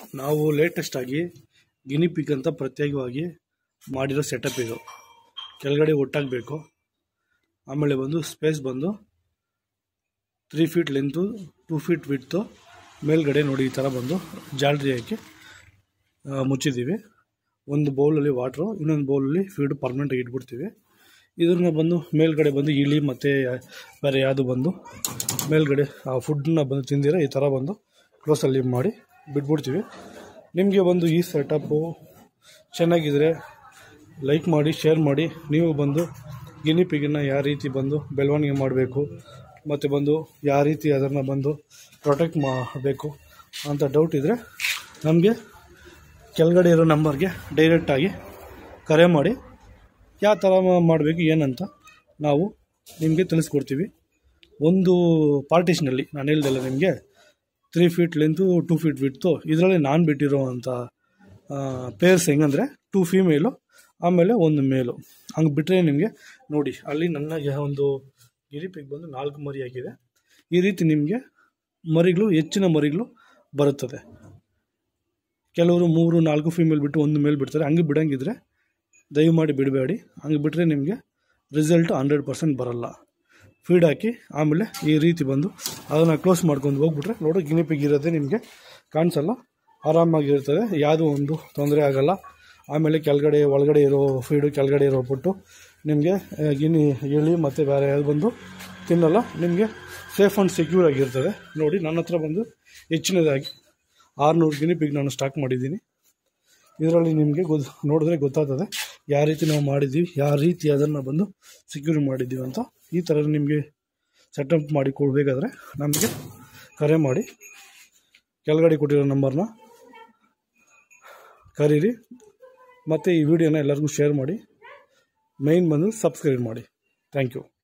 ನಾವು ಲೇಟೆಸ್ಟ್ ಆಗಿ ಗಿನಿ ಪಿಕ್ ಅಂತ ಪ್ರತ್ಯೇಕವಾಗಿ ಮಾಡಿರೋ ಸೆಟಪ್ ಇದು ಕೆಳಗಡೆ ಒಟ್ಟಾಗಬೇಕು ಆಮೇಲೆ ಬಂದು ಸ್ಪೇಸ್ ಬಂದು three feet length two feet width ಮೇಲ್ಗಡೆ ನೋಡಿ ಈ ಥರ ಬಂದು ಜಾಲರಿ ಹಾಕಿ ಆ, ಮುಚ್ಚಿದ್ದೀವಿ ಒಂದು ಬೌಲಲ್ಲಿ ವಾಟ್ರು ಇನ್ನೊಂದು ಬೌಲಲ್ಲಿ ಫೀಡ್ ಪರ್ಮನೆಂಟಾಗಿ ಇಟ್ಬಿಡ್ತೀವಿ ಇದನ್ನ ಬಂದು ಮೇಲ್ಗಡೆ ಬಂದು ಇಲಿ ಮತ್ತು ಬೇರೆ ಯಾವುದು ಬಂದು ಮೇಲ್ಗಡೆ ಆ ಫುಡ್ನ ಬಂದು ತಿಂದಿರ ಈ ಥರ ಬಂದು ಕ್ಲೋಸಲ್ಲಿ ಮಾಡಿ ಬಿಟ್ಬಿಡ್ತೀವಿ ನಿಮಗೆ ಬಂದು ಈ ಸೆಟಪ್ಪು ಚೆನ್ನಾಗಿದ್ರೆ ಲೈಕ್ ಮಾಡಿ ಶೇರ್ ಮಾಡಿ ನೀವು ಬಂದು ಗಿನಿ ಪಿಗನ್ನ ಯಾವ ರೀತಿ ಬಂದು ಬೆಳವಣಿಗೆ ಮಾಡಬೇಕು ಮತ್ತು ಬಂದು ಯಾವ ರೀತಿ ಅದನ್ನು ಬಂದು ಪ್ರೊಟೆಕ್ಟ್ ಮಾಡಬೇಕು ಅಂತ ಡೌಟ್ ಇದ್ದರೆ ನಮಗೆ ಕೆಳಗಡೆ ಇರೋ ನಂಬರ್ಗೆ ಡೈರೆಕ್ಟಾಗಿ ಕರೆ ಮಾಡಿ ಯಾವ ಥರ ಮಾಡಬೇಕು ಏನಂತ ನಾವು ನಿಮಗೆ ತಿಳಿಸ್ಕೊಡ್ತೀವಿ ಒಂದು ಪಾರ್ಟಿಷನಲ್ಲಿ ನಾನು ಹೇಳ್ದಲ್ಲ ನಿಮಗೆ three feet length two feet width ಇದರಲ್ಲಿ ನಾನು ಬಿಟ್ಟಿರೋವಂಥ ಪೇರ್ಸ್ ಹೆಂಗಂದರೆ ಟೂ ಫೀಮೇಲು ಆಮೇಲೆ ಒಂದು ಮೇಲು ಹಂಗೆ ಬಿಟ್ಟರೆ ನಿಮಗೆ ನೋಡಿ ಅಲ್ಲಿ ನನ್ನ ಒಂದು ಗಿರಿಪಿಗೆ ಬಂದು ನಾಲ್ಕು ಮರಿ ಆಗಿದೆ ಈ ರೀತಿ ನಿಮಗೆ ಮರಿಗಳು ಹೆಚ್ಚಿನ ಮರಿಗಳು ಬರುತ್ತದೆ ಕೆಲವರು ಮೂರು ನಾಲ್ಕು ಫೀಮೇಲ್ ಬಿಟ್ಟು ಒಂದು ಮೇಲ್ ಬಿಡ್ತಾರೆ ಹಂಗೆ ಬಿಡಂಗಿದ್ರೆ ದಯಮಾಡಿ ಬಿಡಬೇಡಿ ಹಂಗೆ ಬಿಟ್ಟರೆ ನಿಮಗೆ ರಿಸಲ್ಟ್ ಹಂಡ್ರೆಡ್ ಪರ್ಸೆಂಟ್ ಬರಲ್ಲ ಫೀಡ್ ಹಾಕಿ ಆಮೇಲೆ ಈ ರೀತಿ ಬಂದು ಅದನ್ನು ಕ್ಲೋಸ್ ಮಾಡ್ಕೊಂಡು ಹೋಗ್ಬಿಟ್ರೆ ನೋಡಿ ಗಿನಿಪಿಗ್ ಇರೋದೇ ನಿಮಗೆ ಕಾಣಿಸಲ್ಲ ಆರಾಮಾಗಿರ್ತದೆ ಯಾವುದೂ ಒಂದು ತೊಂದರೆ ಆಗಲ್ಲ ಆಮೇಲೆ ಕೆಳಗಡೆ ಒಳಗಡೆ ಇರೋ ಫೀಡು ಕೆಳಗಡೆ ಇರೋ ಪುಟ್ಟು ನಿಮಗೆ ಆ, ಗಿನಿ ಎಳಿ ಮತ್ತು ಬೇರೆ ಯಾವ್ದು ಬಂದು ತಿನ್ನಲ್ಲ ನಿಮಗೆ ಸೇಫ್ ಆ್ಯಂಡ್ ಸೆಕ್ಯೂರ್ ಆಗಿರ್ತದೆ ನೋಡಿ ನನ್ನ ಹತ್ರ ಬಂದು ಹೆಚ್ಚಿನದಾಗಿ ಆರುನೂರು ಗಿನಿಪಿಗ್ ನಾನು ಸ್ಟಾಕ್ ಮಾಡಿದ್ದೀನಿ ಇದರಲ್ಲಿ ನಿಮಗೆ ಗೊ ನೋಡಿದ್ರೆ ಗೊತ್ತಾಗ್ತದೆ ಯಾವ ರೀತಿ ನಾವು ಮಾಡಿದ್ದೀವಿ ಯಾವ ರೀತಿ ಅದನ್ನು ಬಂದು ಸೆಕ್ಯೂರ್ ಮಾಡಿದ್ದೀವಿ ಅಂತ ಈ ಥರ ನಿಮಗೆ ಸೆಟಪ್ ಮಾಡಿ ಕೊಡಬೇಕಾದ್ರೆ ನಮಗೆ ಕರೆ ಮಾಡಿ ಕೆಳಗಡೆ ಕೊಟ್ಟಿರೋ ನಂಬರ್ನ ಕರೀರಿ ಮತ್ತು ಈ ವಿಡಿಯೋನ ಎಲ್ಲರಿಗೂ ಶೇರ್ ಮಾಡಿ ಮೈನ್ ಬಂದು ಸಬ್ಸ್ಕ್ರೈಬ್ ಮಾಡಿ ಥ್ಯಾಂಕ್ ಯು